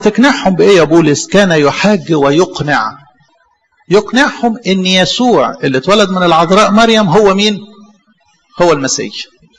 تقنعهم بايه يا بولس كان يحاج ويقنع يقنعهم ان يسوع اللي اتولد من العذراء مريم هو مين هو المسيح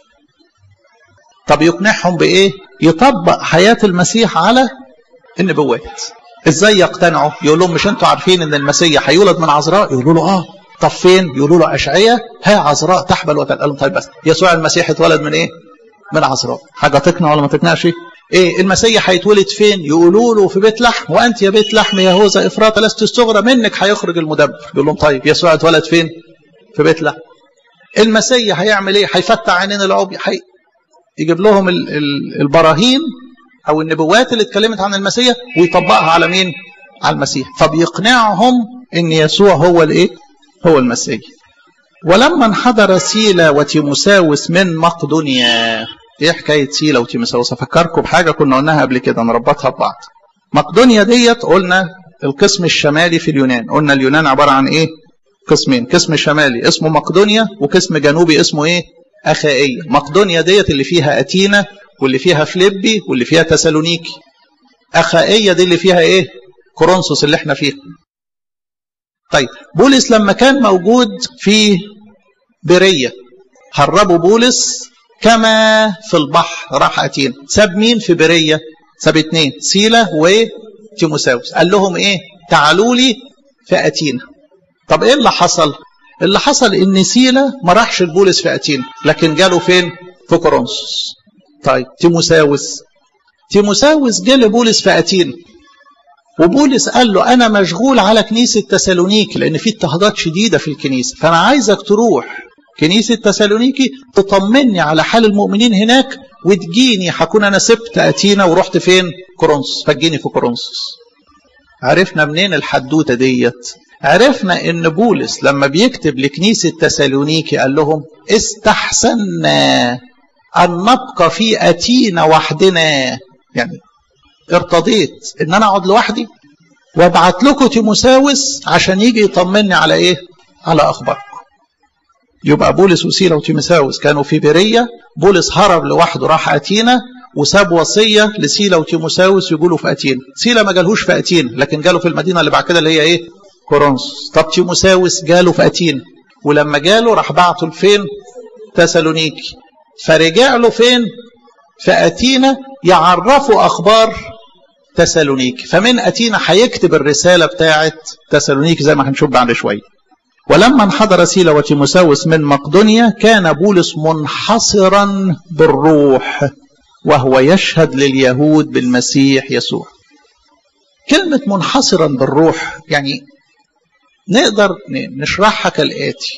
طب يقنعهم بايه يطبق حياة المسيح على النبوات ازاي يقتنعوا يقول لهم مش انتوا عارفين ان المسيح هيولد من عذراء يقولوا له اه طب فين يقولوا له اشعياء ها عذراء تحبل وتلد قال لهم طيب بس يسوع المسيح اتولد من ايه من عذراء حاجه تقنع ولا ما تقنعش ايه المسيح هيتولد فين يقولوا له في بيت لحم وانت يا بيت لحم يهوذا افراط لست الصغرى منك هيخرج المدبر يقول لهم طيب يسوع اتولد فين في بيت لحم المسيح هيعمل ايه هيفتح عينين العبي حي... يجيب لهم ال... ال... البراهين او النبوات اللي اتكلمت عن المسيح ويطبقها على مين على المسيح فبيقنعهم ان يسوع هو الايه هو المسيح ولما انحدر سيلا وتيموساوس من مقدونيا ايه حكايه سيلا وتيموساوس افكركم بحاجه كنا قلناها قبل كده نربطها ببعض مقدونيا ديت قلنا القسم الشمالي في اليونان قلنا اليونان عباره عن ايه قسمين قسم شمالي اسمه مقدونيا وقسم جنوبي اسمه ايه اخائيه مقدونيا ديت اللي فيها اتينا واللي فيها فليبي واللي فيها تسالونيكي اخائيه دي اللي فيها ايه كورنثوس اللي احنا فيه طيب بولس لما كان موجود في بريه هربوا بولس كما في البحر راح اتينا ساب مين في بريه ساب اتنين سيلا وتيموساوس قال لهم ايه تعالوا لي في اتينا طب ايه اللي حصل اللي حصل ان سيلا ما راحش لبولس في اتينا لكن جاله فين في كورنثوس طيب تيموساوس تيموساوس جه لبولس في اتينا وبولس قال له انا مشغول على كنيسه تسالونيكي لان في اضطهادات شديده في الكنيسه فانا عايزك تروح كنيسه تسالونيكي تطمني على حال المؤمنين هناك وتجيني هكون انا سبت اتينا ورحت فين كورنثوس فتجيني في كورنثوس عرفنا منين الحدوته ديت عرفنا ان بولس لما بيكتب لكنيسه تسالونيكي قال لهم استحسنا ان نبقى في اتينا وحدنا يعني ارتضيت ان انا اقعد لوحدي وابعت لكم تيموساوس عشان يجي يطمني على ايه على اخباركم يبقى بولس وسيلا وتيموساوس كانوا في بريه بولس هرب لوحده راح اتينا وساب وصيه لسيلا وتيموساوس يقولوا في اتينا سيلا ما جالهوش في اتينا لكن جاله في المدينه اللي بعد كده اللي هي ايه كورنثوس طب تيموساوس جاله في اتينا ولما جاله راح بعته لفين تسالونيكي فرجع له فين في اتينا يعرفوا اخبار تسالونيكي فمن اتينا هيكتب الرساله بتاعه تسالونيكي زي ما هنشوف بعد شويه ولما انحدر سيلا وتيموساوس من مقدونيا كان بولس منحصرا بالروح وهو يشهد لليهود بالمسيح يسوع كلمة منحصرا بالروح يعني نقدر نشرحها كالآتي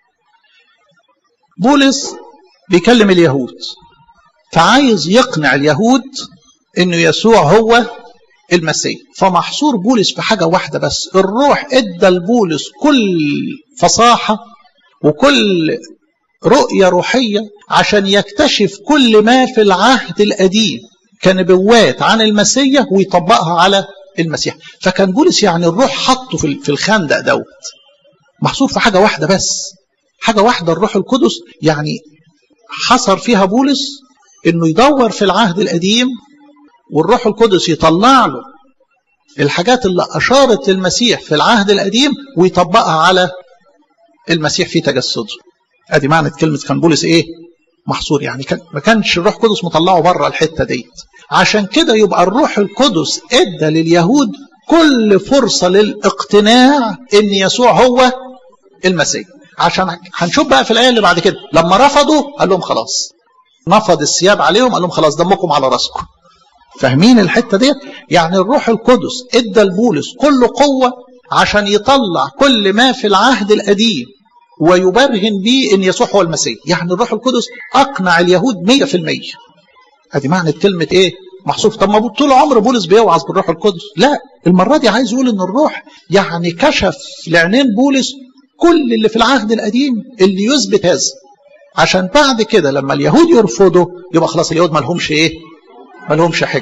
بولس بيكلم اليهود فعايز يقنع اليهود انه يسوع هو المسيح فمحصور بولس في حاجة واحدة بس الروح ادى لبولس كل فصاحة وكل رؤية روحية عشان يكتشف كل ما في العهد القديم كنبوات عن المسيح ويطبقها على المسيح فكان بولس يعني الروح حطه في الخندق دوت محصور في حاجة واحدة بس حاجة واحدة الروح القدس يعني حصر فيها بولس انه يدور في العهد القديم والروح القدس يطلع له الحاجات اللي اشارت للمسيح في العهد القديم ويطبقها على المسيح في تجسده ادي معنى كلمه كان بولس ايه محصور يعني كان ما كانش الروح القدس مطلعه بره الحته ديت عشان كده يبقى الروح القدس ادى لليهود كل فرصه للاقتناع ان يسوع هو المسيح عشان هنشوف بقى في الايه اللي بعد كده لما رفضوا قال لهم خلاص نفض الثياب عليهم قال لهم خلاص دمكم على راسكم فاهمين الحته ديت يعني الروح القدس ادى لبولس كل قوه عشان يطلع كل ما في العهد القديم ويبرهن به ان يسوع هو المسيح يعني الروح القدس اقنع اليهود 100% ادي معنى كلمه ايه محصوف طب ما طول عمر بولس بيوعظ بالروح القدس لا المره دي عايز يقول ان الروح يعني كشف لعينين بولس كل اللي في العهد القديم اللي يثبت هذا عشان بعد كده لما اليهود يرفضوا يبقى خلاص اليهود ما لهمش ايه ما لهمش حج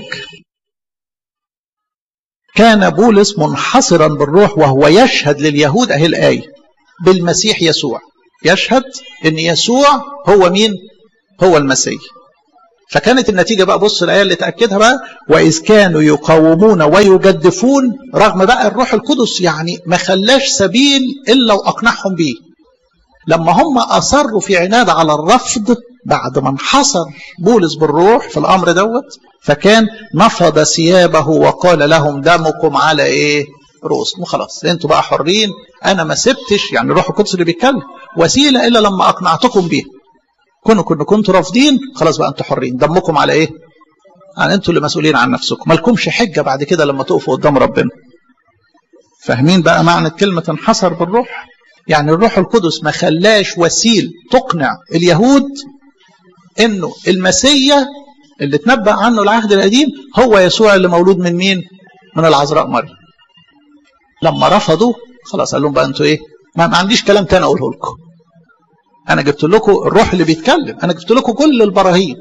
كان بولس منحصرا بالروح وهو يشهد لليهود اهي الايه بالمسيح يسوع يشهد ان يسوع هو مين هو المسيح فكانت النتيجة بقى بص الآية اللي تأكدها بقى وإذ كانوا يقاومون ويجدفون رغم بقى الروح القدس يعني ما خلاش سبيل إلا وأقنعهم بيه لما هم أصروا في عناد على الرفض بعد ما انحصر بولس بالروح في الأمر دوت فكان نفض ثيابه وقال لهم دمكم على إيه رؤوسكم خلاص انتوا بقى حرين انا ما سبتش يعني الروح القدس اللي بيتكلم وسيله الا لما اقنعتكم بيه كونوا كنتوا كنتوا رافضين خلاص بقى انتوا حرين دمكم على ايه يعني انتوا اللي مسؤولين عن نفسكم مالكمش حجه بعد كده لما تقفوا قدام ربنا فاهمين بقى معنى كلمه انحصر بالروح يعني الروح القدس ما خلاش وسيل تقنع اليهود انه المسيا اللي اتنبأ عنه العهد القديم هو يسوع اللي مولود من مين من العذراء مريم لما رفضوا خلاص قال لهم بقى انتوا ايه ما عنديش كلام تاني اقوله لكم انا جبت لكم الروح اللي بيتكلم انا جبت لكم كل البراهين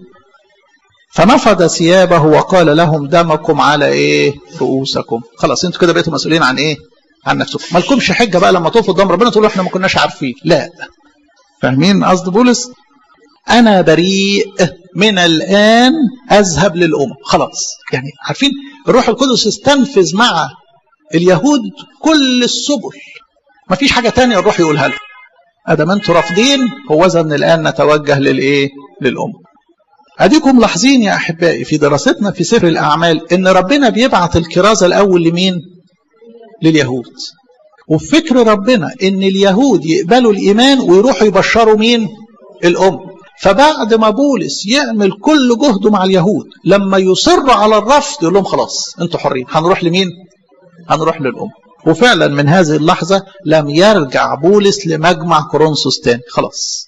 فنفض ثيابه وقال لهم دمكم على ايه رؤوسكم خلاص انتوا كده بقيتوا مسؤولين عن ايه عن نفسكم مالكمش حجه بقى لما تقفوا قدام ربنا تقولوا احنا ما كناش عارفين لا فاهمين قصد بولس انا بريء من الان اذهب للامم خلاص يعني عارفين الروح القدس استنفذ مع اليهود كل السبل ما فيش حاجه تانية الروح يقولها لهم ادام انتوا رافضين هوذا من الان نتوجه للايه للامم اديكم لاحظين يا احبائي في دراستنا في سفر الاعمال ان ربنا بيبعت الكرازه الاول لمين لليهود وفكر ربنا ان اليهود يقبلوا الايمان ويروحوا يبشروا مين الام فبعد ما بولس يعمل كل جهده مع اليهود لما يصروا على الرفض يقول لهم خلاص انتوا حرين هنروح لمين هنروح للام وفعلا من هذه اللحظة لم يرجع بولس لمجمع كورنثوس تاني خلاص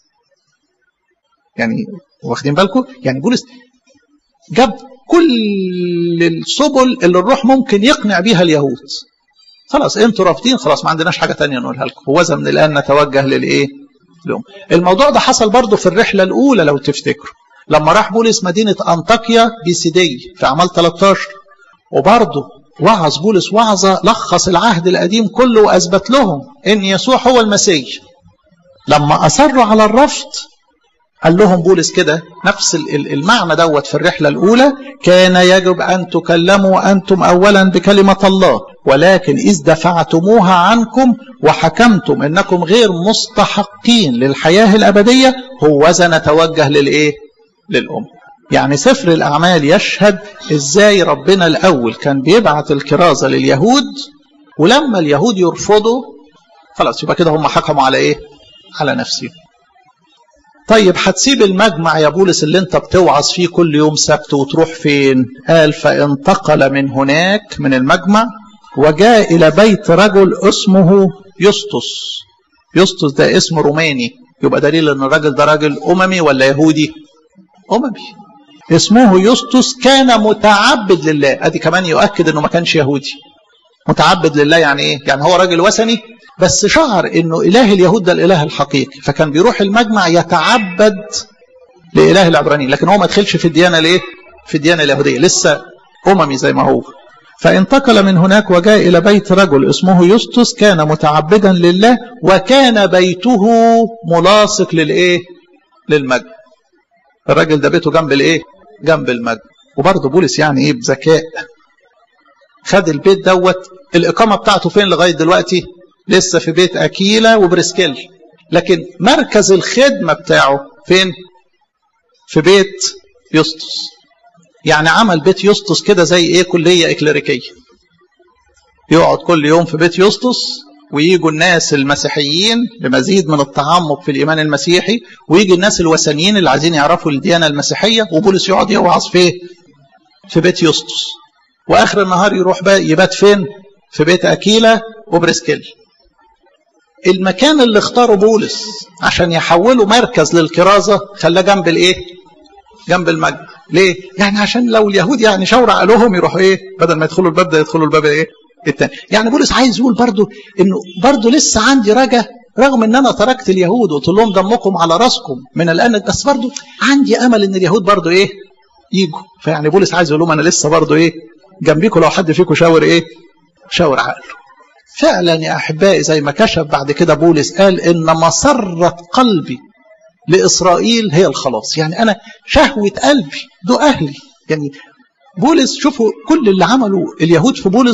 يعني واخدين بالكم يعني بولس جاب كل السبل اللي الروح ممكن يقنع بيها اليهود خلاص انتوا رافضين خلاص ما عندناش حاجة تانية نقولها لكم وذا من الآن نتوجه للإيه لهم الموضوع ده حصل برضه في الرحلة الأولى لو تفتكروا لما راح بولس مدينة أنطاكيا بيسيدية في أعمال 13 وبرضه وعظ بولس وعظة لخص العهد القديم كله وأثبت لهم إن يسوع هو المسيح لما أصروا على الرفض قال لهم بولس كده نفس المعنى دوت في الرحلة الأولى كان يجب أن تكلموا أنتم أولا بكلمة الله ولكن إذ دفعتموها عنكم وحكمتم أنكم غير مستحقين للحياة الأبدية هوذا نتوجه للإيه؟ للأم يعني سفر الأعمال يشهد إزاي ربنا الأول كان بيبعت الكرازة لليهود ولما اليهود يرفضوا خلاص يبقى كده هم حكموا على إيه؟ على نفسهم طيب هتسيب المجمع يا بولس اللي انت بتوعظ فيه كل يوم سبت وتروح فين قال فانتقل من هناك من المجمع وجاء إلى بيت رجل اسمه يسطس يسطس ده اسم روماني يبقى دليل ان الراجل ده راجل أممي ولا يهودي أممي اسمه يسطس كان متعبد لله ادي كمان يؤكد انه ما كانش يهودي متعبد لله يعني ايه يعني هو راجل وثني بس شعر انه اله اليهود ده الاله الحقيقي فكان بيروح المجمع يتعبد لاله العبرانيين لكن هو ما دخلش في الديانه ليه في الديانه اليهوديه لسه اممي زي ما هو فانتقل من هناك وجاء الى بيت رجل اسمه يسطس كان متعبدا لله وكان بيته ملاصق للايه للمجمع الراجل ده بيته جنب الايه جنب المجمع وبرضه بولس يعني ايه بذكاء خد البيت دوت الاقامه بتاعته فين لغايه دلوقتي لسه في بيت أكيلا وبرسكيل لكن مركز الخدمة بتاعه فين في بيت يسطس يعني عمل بيت يسطس كده زي ايه كلية إكليريكية يقعد كل يوم في بيت يسطس ويجوا الناس المسيحيين لمزيد من التعمق في الإيمان المسيحي ويجي الناس الوثنيين اللي عايزين يعرفوا الديانة المسيحية وبولس يقعد يوعظ فيه في بيت يسطس وآخر النهار يروح بقى يبات فين في بيت أكيلا وبرسكيل المكان اللي اختاره بولس عشان يحوله مركز للكرازة خلاه جنب الايه جنب المجد ليه يعني عشان لو اليهود يعني شورع لهم يروحوا ايه بدل ما يدخلوا الباب ده يدخلوا الباب ايه التاني يعني بولس عايز يقول برضو انه برضو لسه عندي رجا رغم ان انا تركت اليهود وقلت لهم دمكم على راسكم من الان بس برضو عندي امل ان اليهود برضو ايه يجوا فيعني بولس عايز يقول لهم انا لسه برضو ايه جنبيكم لو حد فيكم شاور ايه شاور عقله فعلا يا احبائي زي ما كشف بعد كده بولس قال ان مسره قلبي لإسرائيل هي الخلاص يعني أنا شهوة قلبي دول أهلي يعني بولس شوفوا كل اللي عمله اليهود في بولس